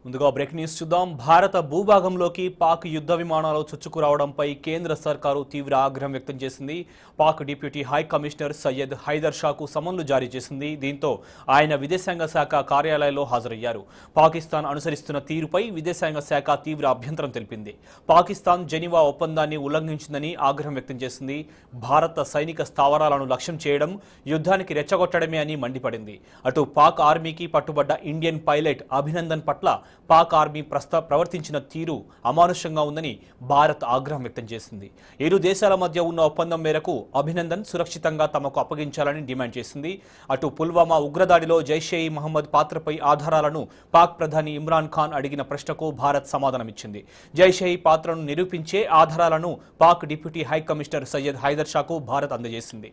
ముందుగా break news చూద్దాం భారత భూభాగంలోకి పాక్ యుద్ధ విమానాలు చొచ్చుకురావడంపై కేంద్ర సర్కారు తీవ్ర ఆగ్రహం వ్యక్తం చేసింది Pak deputy high commissioner Syed Haider షాకు సమన్లు జారీ చేసింది దీంతో ఆయన విదేశాంగ శాఖ కార్యాలయంలో హాజరయ్యారు పాకిస్తాన్ అనుసరిస్తున్న తీరుపై విదేశాంగ శాఖ తీవ్ర అభ్యంతరం తెలిపింది పాకిస్తాన్ జెనీవా ఒప్పందాన్ని ఉల్లంఘించిందని ఆగ్రహం వ్యక్తం చేసింది భారత సైనిక స్థావరాలను లక్ష్యం చేయడం యుద్ధానికి రెచ్చగొట్టడమే అని మండిపడింది అటు పాక్ ఆర్మీకి పట్టుబడ్డ ఇండియన్ పైలట్ అభినందన్ పట్ల పాక్ ఆర్మీ ప్రస్త ప్రవర్తించిన తీరు అమానుషంగా ఉందని భారత్ ఆగ్రహం వ్యక్తం చేసింది ఇరు దేశాల మధ్య ఉన్న ఒప్పందం మేరకు అభినందన్ సురక్షితంగా తమకు అప్పగించాలని డిమాండ్ చేసింది అటు పుల్వామా ఉగ్రదాడిలో జైషే ఈ మహమ్మద్ పాత్రపై ఆధారాలను పాక్ ప్రధాని ఇమ్రాన్ ఖాన్ అడిగిన ప్రశ్నకు భారత్ సమాధానమిచ్చింది జైషే ఈ పాత్రను నిరూపించే ఆధారాలను Pak deputy high commissioner Syed Haider షాకు భారత్ అందజేసింది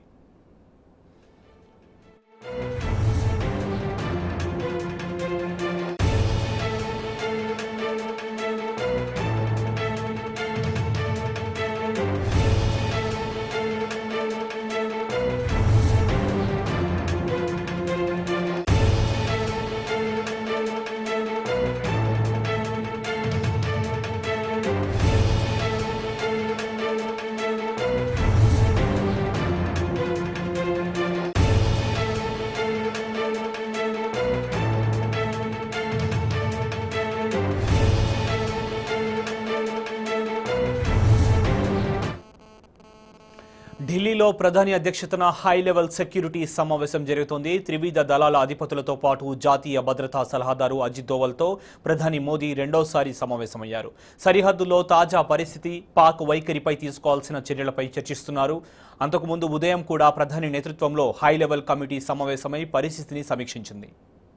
ఢిల్లీలో ప్రధాని అధ్యక్షతన హై లెవెల్ సెక్యూరిటీ సమావేశం జరుగుతోంది త్రివిధ దళాల అధిపతులతో పాటు జాతీయ భద్రతా సలహాదారు అజిత్ దోవల్తో ప్రధాని మోదీ రెండోసారి సమావేశమయ్యారు సరిహద్దులో తాజా పరిస్థితి పాక్ వైఖరిపై తీసుకోవాల్సిన చర్యలపై చర్చిస్తున్నారు అంతకుముందు ఉదయం కూడా ప్రధాని నేతృత్వంలో హై లెవెల్ కమిటీ సమావేశమై పరిస్థితిని సమీక్షించింది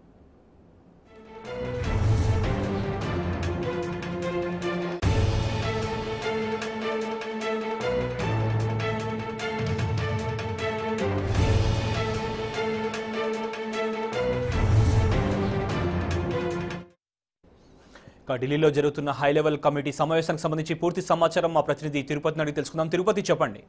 ఇక ఢిల్లీలో జరుగుతున్న హై లెవెల్ కమిటీ సమావేశానికి సంబంధించి పూర్తి సమాచారం మా ప్రతినిధి తిరుపతి అడిగి తెలుసుకుందాం తిరుపతి చెప్పండి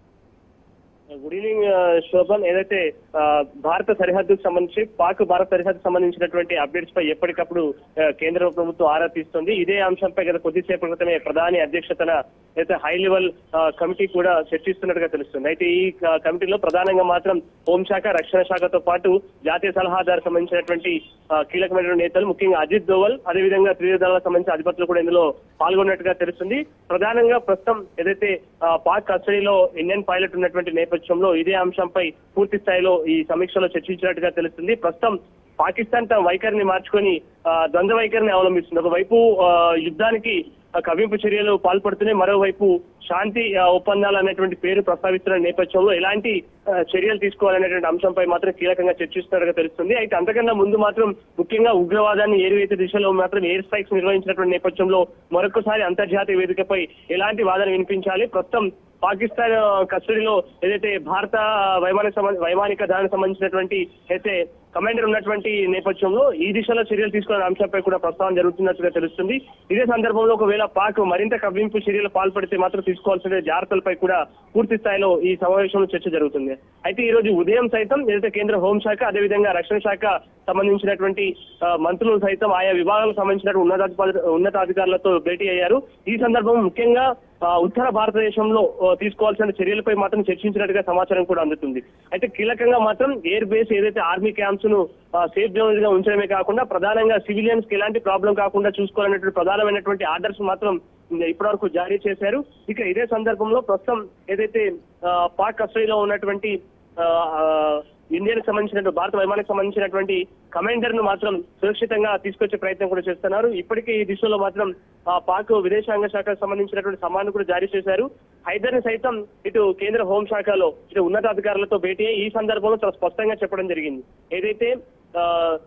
గుడ్ ఈవినింగ్ ఆ, శోభన్ ఏదైతే ఆ, భారత సరిహద్దుకు సంబంధించి పాక్ భారత సరిహద్దుకు సంబంధించినటువంటి అప్డేట్స్ పై ఎప్పటికప్పుడు ఆ, కేంద్ర ప్రభుత్వం ఆరా తీస్తుంది ఇదే అంశంపై గత కొద్దిసేపు క్రితమే ప్రధాని అధ్యక్షతన అయితే హై లెవెల్ ఆ, కమిటీ కూడా చర్చిస్తున్నట్టుగా తెలుస్తుంది అయితే ఈ ఆ, కమిటీలో ప్రధానంగా మాత్రం హోంశాఖ రక్షణ శాఖతో పాటు జాతీయ సలహాదారు సంబంధించినటువంటి ఆ, కీలకమైన నేతలు ముఖ్యంగా అజిత్ దోవల్ అదేవిధంగా త్రివిధ దళాలకు సంబంధించిన అధిపతులు కూడా ఇందులో పాల్గొన్నట్టుగా తెలుస్తుంది ప్రధానంగా ప్రస్తుతం ఏదైతే ఆ, పాక్ కస్టడీలో ఇండియన్ పైలట్ ఉన్నటువంటి నేపథ్యంలో ఇదే అంశంపై పూర్తి స్థాయిలో ఈ సమీక్షలో చర్చించినట్టుగా తెలుస్తుంది ప్రస్తుతం పాకిస్తాన్ తన వైఖరిని మార్చుకొని ఆ, ద్వంద్వ వైఖరిని అవలంబిస్తుంది ఒకవైపు ఆ, యుద్ధానికి ఆ, కవ్వింపు చర్యలు పాల్పడుతున్నాయి మరోవైపు శాంతి ఆ, ఒప్పందాలు అనేటువంటి పేరు ప్రస్తావిస్తున్న నేపథ్యంలో ఎలాంటి ఆ, చర్యలు తీసుకోవాలనేటువంటి అంశంపై మాత్రం కీలకంగా చర్చిస్తున్నట్టుగా తెలుస్తుంది అయితే అంతకన్నా ముందు మాత్రం ముఖ్యంగా ఉగ్రవాదాన్ని ఏరువేత దిశలో మాత్రం ఎయిర్ స్ట్రైక్స్ నిర్వహించినటువంటి నేపథ్యంలో మరొకసారి అంతర్జాతీయ వేదికపై ఎలాంటి వాదన వినిపించాలి ప్రస్తుతం పాకిస్తాన్ ఆ, కస్టడీలో ఏదైతే భారత వైమానిక సంబంధ వైమానిక దానికి సంబంధించినటువంటి అయితే కమాండర్ ఉన్నటువంటి నేపథ్యంలో ఈ దిశలో చర్యలు తీసుకునే అంశంపై కూడా ప్రస్తావన జరుగుతున్నట్టుగా తెలుస్తుంది ఇదే సందర్భంలో ఒకవేళ పాక్ మరింత కవ్వింపు చర్యలు పాల్పడితే మాత్రం తీసుకోవాల్సిన జాగ్రత్తలపై కూడా పూర్తి స్థాయిలో ఈ సమావేశంలో చర్చ జరుగుతుంది అయితే ఈ రోజు ఉదయం సైతం ఏదైతే కేంద్ర హోంశాఖ అదేవిధంగా రక్షణ శాఖ సంబంధించినటువంటి ఆ, మంత్రులు సైతం ఆయా విభాగాలకు సంబంధించిన ఉన్నతాధిప- ఉన్నతాధికారులతో భేటీ అయ్యారు ఈ సందర్భం ముఖ్యంగా ఆ, ఉత్తర భారతదేశంలో ఆ, తీసుకోవాల్సిన చర్యలపై మాత్రం చర్చించినట్టుగా సమాచారం కూడా అందుతుంది అయితే కీలకంగా మాత్రం ఎయిర్ బేస్ ఏదైతే ఆర్మీ క్యాంప్స్ ను సేఫ్ జోన్స్ గా ఉంచడమే కాకుండా ప్రధానంగా సివిలియన్స్ కి ఎలాంటి ప్రాబ్లం కాకుండా చూసుకోవాలనేటువంటి ప్రధానమైనటువంటి ఆర్డర్స్ మాత్రం ఇప్పటివరకు జారీ చేశారు ఇక ఇదే సందర్భంలో ప్రస్తుతం ఏదైతే ఆ, పాక్ కస్టడీలో ఉన్నటువంటి ఆ, ఆ, ఇండియాకి సంబంధించిన భారత వైమానికి సంబంధించినటువంటి కమాండర్ ను మాత్రం సురక్షితంగా తీసుకొచ్చే ప్రయత్నం కూడా చేస్తున్నారు ఇప్పటికే ఈ దిశలో మాత్రం ఆ, పాక్ విదేశాంగ శాఖకు సంబంధించినటువంటి సమాన్ని కూడా జారీ చేశారు హైదర్ ని సైతం ఇటు కేంద్ర హోంశాఖలో ఇటు ఉన్నతాధికారులతో భేటీ అయ్యి ఈ సందర్భంలో చాలా స్పష్టంగా చెప్పడం జరిగింది ఏదైతే ఆ,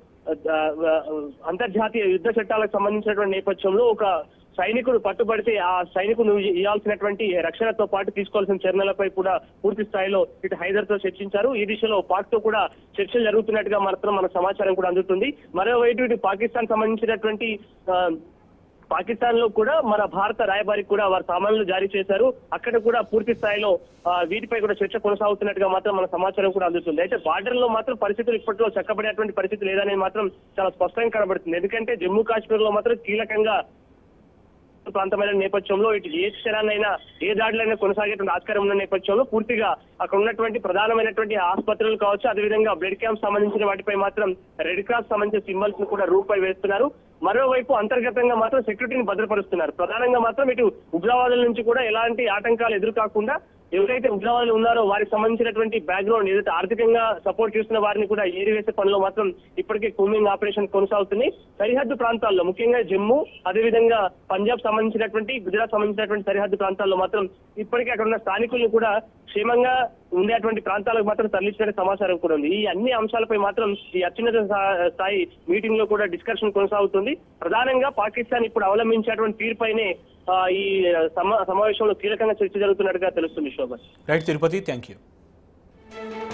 ఆ, ఆ, అంతర్జాతీయ యుద్ధ చట్టాలకు సంబంధించినటువంటి నేపథ్యంలో ఒక సైనికుడు పట్టుబడితే ఆ సైనికుడు ఇవ్వాల్సినటువంటి రక్షణతో పాటు తీసుకోవాల్సిన చర్యలపై కూడా పూర్తి స్థాయిలో ఇటు హైదర్ తో చర్చించారు ఈ దిశలో పాక్ తో కూడా చర్చలు జరుగుతున్నట్టుగా మాత్రం మన సమాచారం కూడా అందుతుంది మరోవైపు ఇటు పాకిస్తాన్ సంబంధించినటువంటి ఆ, పాకిస్తాన్ లో కూడా మన భారత రాయబారికి కూడా వారు సామాన్లు జారీ చేశారు అక్కడ కూడా పూర్తి స్థాయిలో ఆ, వీటిపై కూడా చర్చ కొనసాగుతున్నట్టుగా మాత్రం మన సమాచారం కూడా అందుతుంది అయితే బార్డర్ లో మాత్రం పరిస్థితులు ఇప్పట్లో చక్కబడేటువంటి పరిస్థితి లేదనేది మాత్రం చాలా స్పష్టంగా కనబడుతుంది ఎందుకంటే జమ్మూ కాశ్మీర్ లో మాత్రం కీలకంగా ప్రాంతమైన నేపథ్యంలో ఇటు ఏ క్షణాన్నైనా ఏ దాడిలైనా కొనసాగేటువంటి ఆస్కారం ఉన్న నేపథ్యంలో పూర్తిగా అక్కడ ఉన్నటువంటి ప్రధానమైనటువంటి ఆసుపత్రులు కావచ్చు అదేవిధంగా బ్లడ్ క్యాంప్ సంబంధించిన వాటిపై మాత్రం రెడ్ క్రాస్ సంబంధించిన సింబల్స్ ను కూడా రూపై వేస్తున్నారు మరోవైపు అంతర్గతంగా మాత్రం సెక్యూరిటీని భద్రపరుస్తున్నారు ప్రధానంగా మాత్రం ఇటు ఉగ్రవాదుల నుంచి కూడా ఎలాంటి ఆటంకాలు ఎదురు కాకుండా ఎవరైతే ఉగ్రవాదులు ఉన్నారో వారికి సంబంధించినటువంటి బ్యాక్గ్రౌండ్ ఏదైతే ఆర్థికంగా సపోర్ట్ చేస్తున్న వారిని కూడా ఏరివేసే పనిలో మాత్రం ఇప్పటికే కూమింగ్ ఆపరేషన్ కొనసాగుతుంది సరిహద్దు ప్రాంతాల్లో ముఖ్యంగా జమ్మూ అదేవిధంగా పంజాబ్ సంబంధించినటువంటి గుజరాత్ సంబంధించినటువంటి సరిహద్దు ప్రాంతాల్లో మాత్రం ఇప్పటికే అక్కడ ఉన్న స్థానికులను కూడా క్షేమంగా ఉండేటువంటి ప్రాంతాలకు మాత్రం తరలించిన సమాచారం కూడా ఉంది ఈ అన్ని అంశాలపై మాత్రం ఈ అత్యున్నత స్థా- స్థాయి మీటింగ్ లో కూడా డిస్కషన్ కొనసాగుతుంది ప్రధానంగా పాకిస్తాన్ ఇప్పుడు అవలంబించేటువంటి తీరుపైనే ఆ, ఈ సమా- సమావేశంలో కీలకంగా చర్చ జరుగుతున్నట్టుగా తెలుస్తుంది Shobhan right Tirupati thank you